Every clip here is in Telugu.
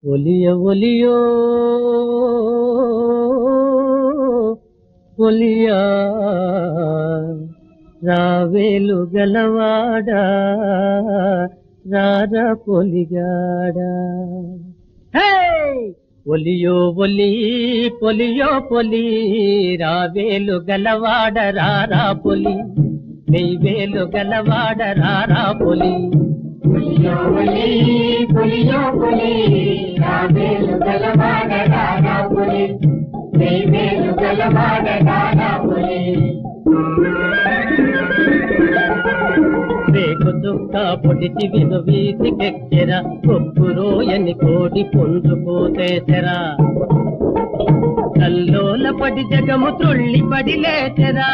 ఒలియ ఒలియో ఒలియా రావేలు గలవాడా రారా పొలిగాడా హే! ఒలియో ఒలి పొలియో పొలి రావేలు గలవాడ రారా పొలి నెయ్వేలు గలవాడ రారా పొలి పులియో పులి పులియో పులి రావేలు గలవాడ రాధా పులి వేవేలు గలవాడ రాధా పులి రేకు చుక్క పొడిచి విను వీధికెక్కెర కొప్పురోయని కోడి పుంజుకోతేసెరా కల్లోల పడి జగము త్రుళ్ళి పడి లేచెరా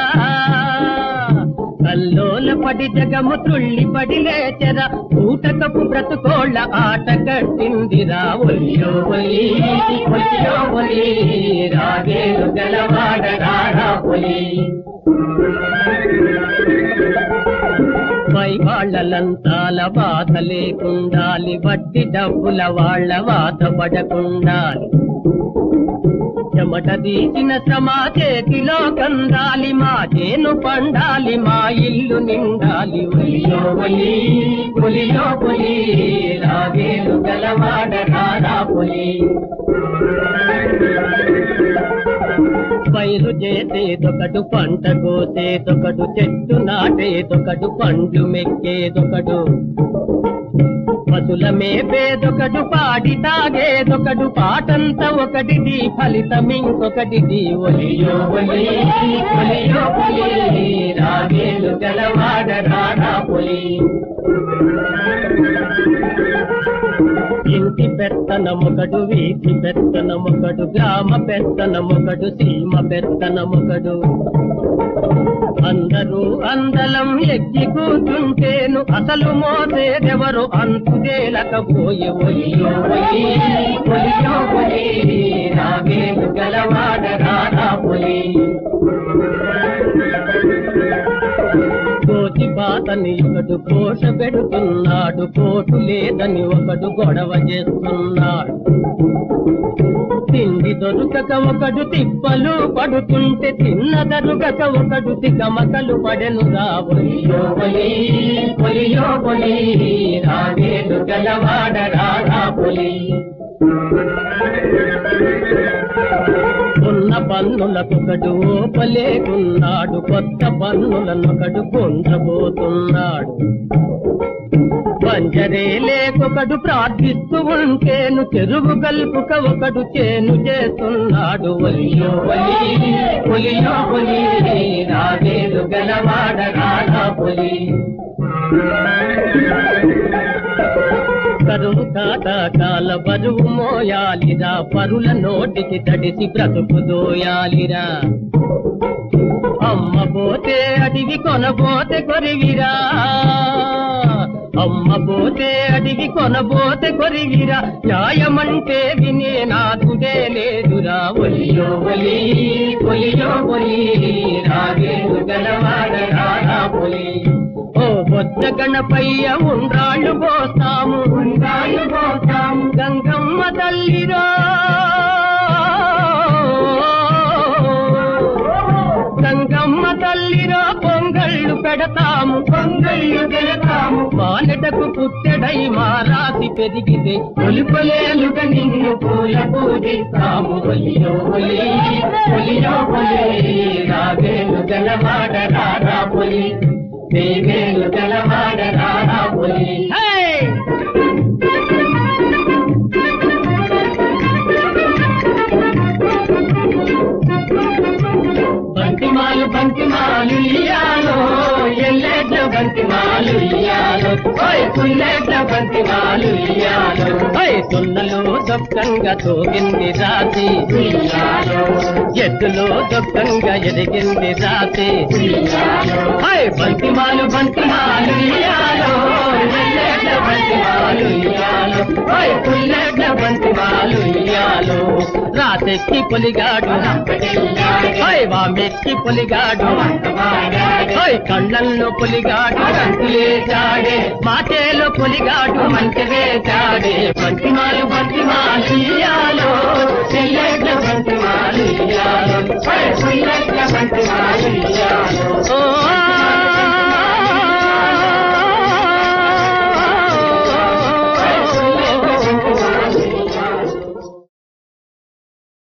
కల్లోల పడి జగము త్రుళ్ళి పడి లేచెరా ఊటకపు బ్రతుకోళ్ళ ఆట కట్టిందిరా ఒలియో ఒలి ఒలియో ఒలి రాగేలు గలవాడ రారా ఒలి పై వాళ్ళలంతాల బాధ లేకుండాలి వడ్డీ డబ్బుల వాళ్ళ వాత పడకుండాలి చెమట తీసిన శ్రమ చేతిలో కందాలి మా చేను పండాలి మా ఇల్లు నిండాలి ఒలియో ఒలి ఒలియో పొలి రాగేలు గలవాడ రారా పొలి పైరు చేసేదొకడు పంట కోసేదొకడు చెట్టు నాటేదొకడు పండ్లు మెక్కేదొకడు పశుల మేపేదొకడు పాడి తాగేదొకడు పాటంతా ఒకటిది ఫలితం ఇంకొకటిది ఒలియో ఒలి ఒలియో పొలి రాగేలు గలవాడ రారా పొలి ఇంటి పెత్తనమొకడు వీధి పెత్తనమొకడు గ్రామ పెత్తనమొకడు సీమ పెత్తనమొకడు అందరూ అందలం ఎక్కి కూర్చుంటేను అసలు మోసేదెవరు అంతుదేలకపోయే ఒలియో ఒలి ఒలియో ఒలి రాగేలు గలవాడ రారా పొలి కోతి పాతని ఒకడు కోష పెడుతున్నాడు కోటు లేదని ఒకడు గొడవ చేస్తున్నాడు తిండి దొరుకక ఒకడు తిప్పలు పడుతుంటే తిన్న దొరుకక ఒకడు తికమకలు పడెను రాబోయో పొలి పొలియో పొలి రాగేలు గలవాడ రారా పొలి ఉన్న పన్నులకొకడు ఓపలేకున్నాడు కొత్త పన్నులనొకడు పొందబోతున్నాడు పంజరే లేకొకడు ప్రార్థిస్తూ ఉంటేను చెరువు గల్పుక ఒకడు చేను చేస్తున్నాడు ఒలియో ఒలి ఒలియో ఒలి రాగేలు గలవాడ రాధా పొలి కరువు కాటాకాల బరువు మోయాలిరా పరుల నోటికి తడిసి బ్రతుకు దోయాలిరా అమ్మ పోతే అడిగి కొనబోతే కొరిగిరా అమ్మ పోతే అడిగి కొనబోతే కొరిగిరా న్యాయమంటే వినే నాకుడే లేదురా ఒలియో ఒలి ఒలియో ఒలి రాగేలు గలవాడ రారా పొలి ఓ బొద్ద గణపయ్య ఉండ్రాళ్ళు పోస్తాము ఉండ్రాళ్ళు పోస్తాము గంగమ్మ తల్లిరా గంగమ్మ తల్లిరా పొంగళ్ళు పెడతాము పొంగళ్ళు పెడతాము మానటకు పుట్టెడై మా రాసి పెరిగితే ఒలుపలేలుగ నిన్ను పూల పూజిస్తాము ఒలియో ఒలి ఒలియో ఒలి రాగేలు గలవాడ రారా పొలి దేవేలు గలవాడ రారా పొలి బంతిమాలు బంతిమాలు ఇయ్యాలో ఎల్లెడ్ల బంతిమాలు ఇయ్యాలో ఓయ్ పుల్లెడ్ల బంతిమాలు ఇయ్యాలో ఓయ్ సున్నలో దొక్కంగా తోగింది రాసి ఉయ్యాలో ఎద్దులో దొక్కంగా ఎదిగింది రాసి ఉయ్యాలో ఓయ్ బంతిమాలు బంతిమాలు ఇయ్యాలో ఎల్లెడ్ల బంతిమాలు ఇయ్యాలో ఓయ్ పుల్లెడ్ల బంతిమాలు ఇయ్యాలో రాతెక్కి పొలిగాడు ఓయ్ వామెక్కి పొలిగాడు ఓయ్ కళ్ళల్లో పొలిగాడు రంగులేచాడే మాటేలో పొలిగాడు మంచి వేచాడే బంతిమాలు బంతిమాలు పులి